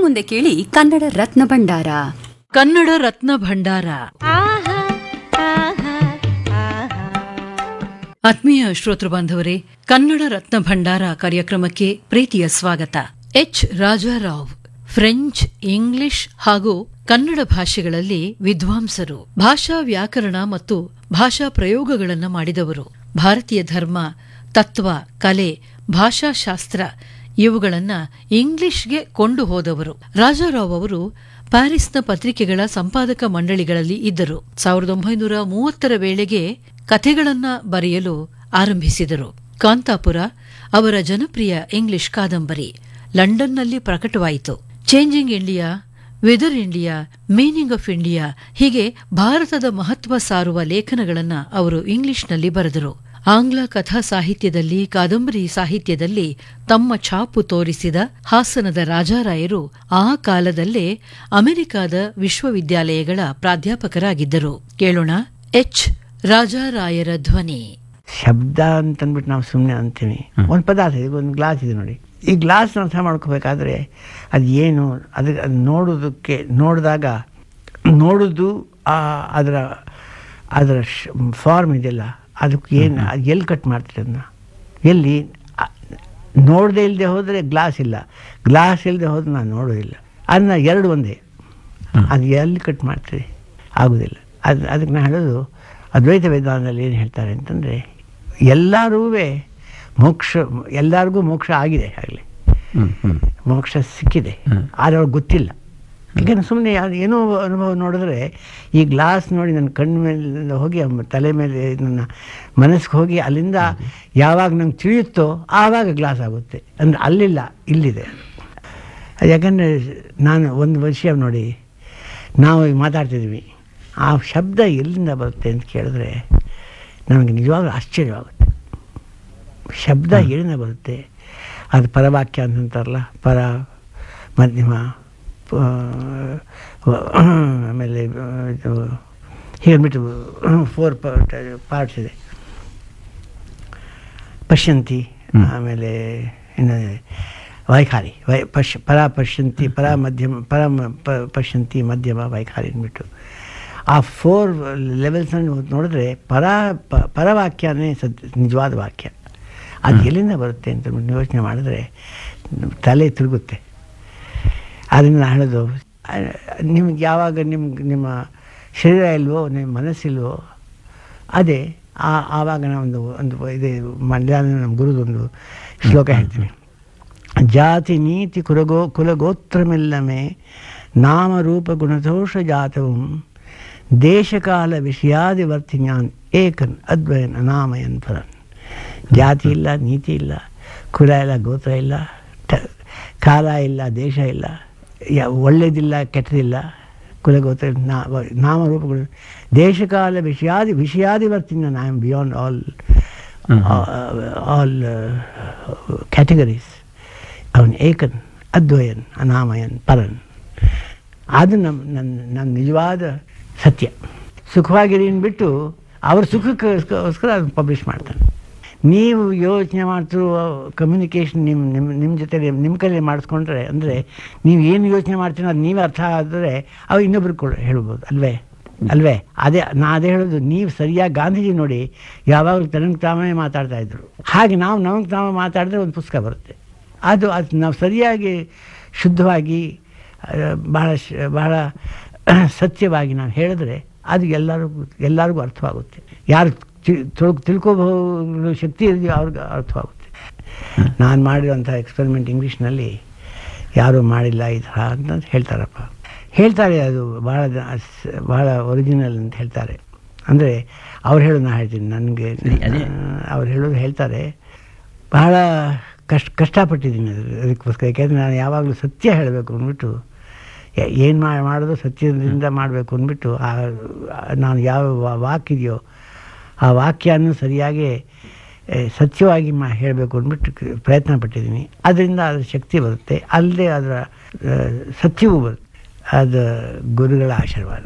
ಮುಂದೆ ಕೇಳಿ ಕನ್ನಡ ರತ್ನ ಭಂಡಾರ ಕನ್ನಡ ರತ್ನ ಭಂಡಾರ ಆತ್ಮೀಯ ಶ್ರೋತೃ ಬಾಂಧವರೇ ಕನ್ನಡ ರತ್ನ ಭಂಡಾರ ಕಾರ್ಯಕ್ರಮಕ್ಕೆ ಪ್ರೀತಿಯ ಸ್ವಾಗತ ಎಚ್ ರಾಜಾರಾವ್ ಫ್ರೆಂಚ್ ಇಂಗ್ಲಿಷ್ ಹಾಗೂ ಕನ್ನಡ ಭಾಷೆಗಳಲ್ಲಿ ವಿದ್ವಾಂಸರು ಭಾಷಾ ವ್ಯಾಕರಣ ಮತ್ತು ಭಾಷಾ ಪ್ರಯೋಗಗಳನ್ನು ಮಾಡಿದವರು ಭಾರತೀಯ ಧರ್ಮ ತತ್ವ ಕಲೆ ಭಾಷಾಶಾಸ್ತ್ರ ಇವುಗಳನ್ನ ಇಂಗ್ಲಿಷ್ಗೆ ಕೊಂಡು ಹೋದವರು ರಾಜಾರಾವ್ ಅವರು ಪ್ಯಾರಿಸ್ನ ಪತ್ರಿಕೆಗಳ ಸಂಪಾದಕ ಮಂಡಳಿಗಳಲ್ಲಿ ಇದ್ದರು ಸಾವಿರದ ಒಂಬೈನೂರ ಮೂವತ್ತರ ವೇಳೆಗೆ ಕಥೆಗಳನ್ನ ಬರೆಯಲು ಆರಂಭಿಸಿದರು ಕಾಂತಾಪುರ ಅವರ ಜನಪ್ರಿಯ ಇಂಗ್ಲಿಷ್ ಕಾದಂಬರಿ ಲಂಡನ್ನಲ್ಲಿ ಪ್ರಕಟವಾಯಿತು changing India weather India meaning of India ಹೀಗೆ ಭಾರತದ ಮಹತ್ವ ಸಾರುವ ಲೇಖನಗಳನ್ನ ಅವರು ಇಂಗ್ಲಿಷ್ನಲ್ಲಿ ಬರೆದರು ಆಂಗ್ಲ ಕಥಾ ಸಾಹಿತ್ಯದಲ್ಲಿ ಕಾದಂಬರಿ ಸಾಹಿತ್ಯದಲ್ಲಿ ತಮ್ಮ ಛಾಪು ತೋರಿಸಿದ ಹಾಸನದ ರಾಜಾರಾಯರು ಆ ಕಾಲದಲ್ಲೇ ಅಮೆರಿಕಾದ ವಿಶ್ವವಿದ್ಯಾಲಯಗಳ ಪ್ರಾಧ್ಯಾಪಕರಾಗಿದ್ದರು ಕೇಳೋಣ ಎಚ್ ರಾಜಾರಾಯರ ಧ್ವನಿ ಶಬ್ದ ಅಂತಂದ್ಬಿಟ್ಟು ನಾವು ಸುಮ್ಮನೆ ಅಂತೀವಿ ಒಂದು ಪದಾರ್ಥ ಇದೆ ಒಂದು ಗ್ಲಾಸ್ ಇದೆ ನೋಡಿ ಈ ಗ್ಲಾಸ್ನ ಅರ್ಥ ಮಾಡ್ಕೋಬೇಕಾದ್ರೆ ಅದು ಏನು ಅದಕ್ಕೆ ಅದು ನೋಡೋದಕ್ಕೆ ನೋಡಿದಾಗ ನೋಡೋದು ಆ ಅದರ ಅದರ ಫಾರ್ಮ್ ಇದೆಯಲ್ಲ ಅದಕ್ಕೆ ಏನು ಅದು ಎಲ್ಲಿ ಕಟ್ ಮಾಡ್ತೀರಿ ಅದನ್ನ ಎಲ್ಲಿ ನೋಡದೆ ಇಲ್ಲದೆ ಹೋದರೆ ಗ್ಲಾಸ್ ಇಲ್ಲ ಗ್ಲಾಸ್ ಇಲ್ಲದೆ ಹೋದ್ರೆ ನಾನು ನೋಡೋದಿಲ್ಲ ಅದನ್ನ ಎರಡು ಒಂದೇ ಅದು ಎಲ್ಲಿ ಕಟ್ ಮಾಡ್ತೀರಿ ಆಗೋದಿಲ್ಲ ಅದು ಅದಕ್ಕೆ ನಾನು ಹೇಳೋದು ಅದ್ವೈತ ವೇದಾಂತದಲ್ಲಿ ಏನು ಹೇಳ್ತಾರೆ ಅಂತಂದರೆ ಎಲ್ಲರೂ ಮೋಕ್ಷ ಎಲ್ಲರಿಗೂ ಮೋಕ್ಷ ಆಗಿದೆ ಆಗಲಿ ಮೋಕ್ಷ ಸಿಕ್ಕಿದೆ ಆದರೆ ಅವ್ರಿಗೆ ಗೊತ್ತಿಲ್ಲ ಯಾಕೆಂದ್ರೆ ಸುಮ್ಮನೆ ಏನೋ ಅನುಭವ ನೋಡಿದ್ರೆ ಈ ಗ್ಲಾಸ್ ನೋಡಿ ನನ್ನ ಕಣ್ಣು ಮೇಲೆ ಹೋಗಿ ಅಮ್ಮ ತಲೆ ಮೇಲೆ ನನ್ನ ಮನಸ್ಸಿಗೆ ಹೋಗಿ ಅಲ್ಲಿಂದ ಯಾವಾಗ ನಂಗೆ ತಿಳಿಯುತ್ತೋ ಆವಾಗ ಗ್ಲಾಸ್ ಆಗುತ್ತೆ ಅಂದರೆ ಅಲ್ಲಿಲ್ಲ ಇಲ್ಲಿದೆ ಅದು ಯಾಕಂದರೆ ನಾನು ಒಂದು ವಿಷಯ ನೋಡಿ ನಾವು ಈಗ ಮಾತಾಡ್ತಿದ್ವಿ ಆ ಶಬ್ದ ಎಲ್ಲಿಂದ ಬರುತ್ತೆ ಅಂತ ಕೇಳಿದ್ರೆ ನಮಗೆ ನಿಜವಾಗ್ಲೂ ಆಶ್ಚರ್ಯವಾಗುತ್ತೆ ಶಬ್ದ ಎಲ್ಲಿಂದ ಬರುತ್ತೆ ಅದು ಪರವಾಕ್ಯ ಅಂತಂತಾರಲ್ಲ ಪರ ಮಧ್ಯಮ ಆಮೇಲೆ ಇದು ಹೀಗನ್ಬಿಟ್ಟು ಫೋರ್ ಪಾರ್ಟ್ಸ್ ಇದೆ ಪಶ್ಯಂತಿ ಆಮೇಲೆ ಇನ್ನು ವೈಖಾರಿ ವೈ ಪಶ್ ಪರ ಪಶ್ಯಂತಿ ಪರ ಮಧ್ಯಮ ಪರ ಪಶ್ಯಂತಿ ಮಧ್ಯಮ ವೈಖಾರಿ ಅಂದ್ಬಿಟ್ಟು ಆ ಫೋರ್ ಲೆವೆಲ್ಸನ್ನು ನೋಡಿದ್ರೆ ಪರ ಪರವಾಕ್ಯನೇ ಸದ್ ನಿಜವಾದ ವಾಕ್ಯ ಅದು ಎಲ್ಲಿಂದ ಬರುತ್ತೆ ಅಂತ ಯೋಚನೆ ಮಾಡಿದ್ರೆ ತಲೆ ತಿರುಗುತ್ತೆ ಅದರಿಂದ ನಾನು ಹೇಳೋದು ನಿಮ್ಗೆ ಯಾವಾಗ ನಿಮ್ಗೆ ನಿಮ್ಮ ಶರೀರ ಇಲ್ವೋ ನಿಮ್ಮ ಮನಸ್ಸಿಲ್ವೋ ಅದೇ ಆ ಆವಾಗ ನಾನು ಒಂದು ಒಂದು ಇದೆ ಮಂಡ್ಯಾನ ನಮ್ಮ ಗುರುದೊಂದು ಶ್ಲೋಕ ಹೇಳ್ತೀನಿ ಜಾತಿ ನೀತಿ ಕುಲಗೋ ಕುಲಗೋತ್ರಮೆಲ್ಲಮೇ ನಾಮರೂಪ ಗುಣದೋಷ ಜಾತവും ದೇಶಕಾಲ ವಿಷಯಾದಿವರ್ತಿನ್ಯಾನ್ ಏಕನ್ ಅದ್ವಯನ್ ಅನಾಮಯನ್ ಪರನ್ ಜಾತಿ ಇಲ್ಲ ನೀತಿ ಇಲ್ಲ ಕುಲ ಇಲ್ಲ ಗೋತ್ರ ಇಲ್ಲ ಕಾಲ ಇಲ್ಲ ದೇಶ ಇಲ್ಲ ಒಳ್ಳೇದಿಲ್ಲ ಕೆಟ್ಟದಿಲ್ಲ ಕುಲಗೋತ್ರ ನಾ ನಾಮರೂಪಗಳು ದೇಶಕಾಲ ವಿಷಯಾದಿ ವಿಷಯಾದಿವರ್ತಿನ I am beyond all all categories ಅವನು ಏಕನ್ ಅದ್ವಯನ್ ಅನಾಮಯನ್ ಪರನ್ ಅದು ನಮ್ಮ ನನ್ನ ನನ್ನ ನಿಜವಾದ ಸತ್ಯ ಸುಖವಾಗಿರಿ ಬಿಟ್ಟು ಅವ್ರ ಸುಖಕ್ಕೋಸ್ಕರ ಅದನ್ನು ಪಬ್ಲಿಷ್ ಮಾಡ್ತಾನೆ ನೀವು ಯೋಚನೆ ಮಾಡ್ತಿರೋ ಕಮ್ಯುನಿಕೇಷನ್ ನಿಮ್ಮ ನಿಮ್ಮ ನಿಮ್ಮ ಜೊತೆ ನಿಮ್ಮ ಕೈಲಿ ಮಾಡಿಸ್ಕೊಂಡ್ರೆ ಅಂದರೆ ನೀವು ಏನು ಯೋಚನೆ ಮಾಡ್ತೀನೋ ಅದು ನೀವೇ ಅರ್ಥ ಆದರೆ ಅವು ಇನ್ನೊಬ್ರಿಗೆ ಕೊಡ ಹೇಳ್ಬೋದು ಅಲ್ವೇ ಅಲ್ವೇ ಅದೇ ನಾ ಅದೇ ಹೇಳೋದು ನೀವು ಸರಿಯಾಗಿ ಗಾಂಧೀಜಿ ನೋಡಿ ಯಾವಾಗಲೂ ತನಗೆ ತಾವೇ ಮಾತಾಡ್ತಾ ಇದ್ರು ಹಾಗೆ ನಾವು ನಮಗೆ ತಾವೇ ಮಾತಾಡಿದ್ರೆ ಒಂದು ಪುಸ್ತಕ ಬರುತ್ತೆ ಅದು ಅದು ನಾವು ಸರಿಯಾಗಿ ಶುದ್ಧವಾಗಿ ಬಹಳ ಬಹಳ ಸತ್ಯವಾಗಿ ನಾವು ಹೇಳಿದ್ರೆ ಅದು ಎಲ್ಲರಿಗೂ ಎಲ್ಲರಿಗೂ ಅರ್ಥವಾಗುತ್ತೆ ಯಾರು ತಿಳ್ಕೋಬಹುದು ಶಕ್ತಿ ಇದೆಯೋ ಅವ್ರಿಗೆ ಅರ್ಥವಾಗುತ್ತೆ ನಾನು ಮಾಡಿರೋಂಥ ಎಕ್ಸ್ಪೆರಿಮೆಂಟ್ ಇಂಗ್ಲೀಷ್ನಲ್ಲಿ ಯಾರೂ ಮಾಡಿಲ್ಲ ಈ ಥರ ಅಂತ ಹೇಳ್ತಾರಪ್ಪ ಹೇಳ್ತಾರೆ ಅದು ಭಾಳ ಭಾಳ ಒರಿಜಿನಲ್ ಅಂತ ಹೇಳ್ತಾರೆ ಅಂದರೆ ಅವ್ರು ಹೇಳೋದು ನಾನು ಹೇಳ್ತೀನಿ ನನಗೆ ಅವ್ರು ಹೇಳೋದು ಹೇಳ್ತಾರೆ ಬಹಳ ಕಷ್ಟ ಕಷ್ಟಪಟ್ಟಿದ್ದೀನಿ ಅದಕ್ಕೋಸ್ಕರ ಯಾಕೆಂದರೆ ನಾನು ಯಾವಾಗಲೂ ಸತ್ಯ ಹೇಳಬೇಕು ಅಂದ್ಬಿಟ್ಟು ಏನು ಮಾಡೋದು ಸತ್ಯದಿಂದ ಮಾಡಬೇಕು ಅಂದ್ಬಿಟ್ಟು ನಾನು ಯಾವ ವಾಕಿದೆಯೋ ಆ ವಾಕ್ಯವನ್ನು ಸರಿಯಾಗಿ ಸತ್ಯವಾಗಿ ಮಾ ಹೇಳಬೇಕು ಅಂದ್ಬಿಟ್ಟು ಪ್ರಯತ್ನ ಪಟ್ಟಿದ್ದೀನಿ ಅದರಿಂದ ಅದರ ಶಕ್ತಿ ಬರುತ್ತೆ ಅಲ್ಲದೆ ಅದರ ಸತ್ಯವೂ ಬರುತ್ತೆ ಅದು ಗುರುಗಳ ಆಶೀರ್ವಾದ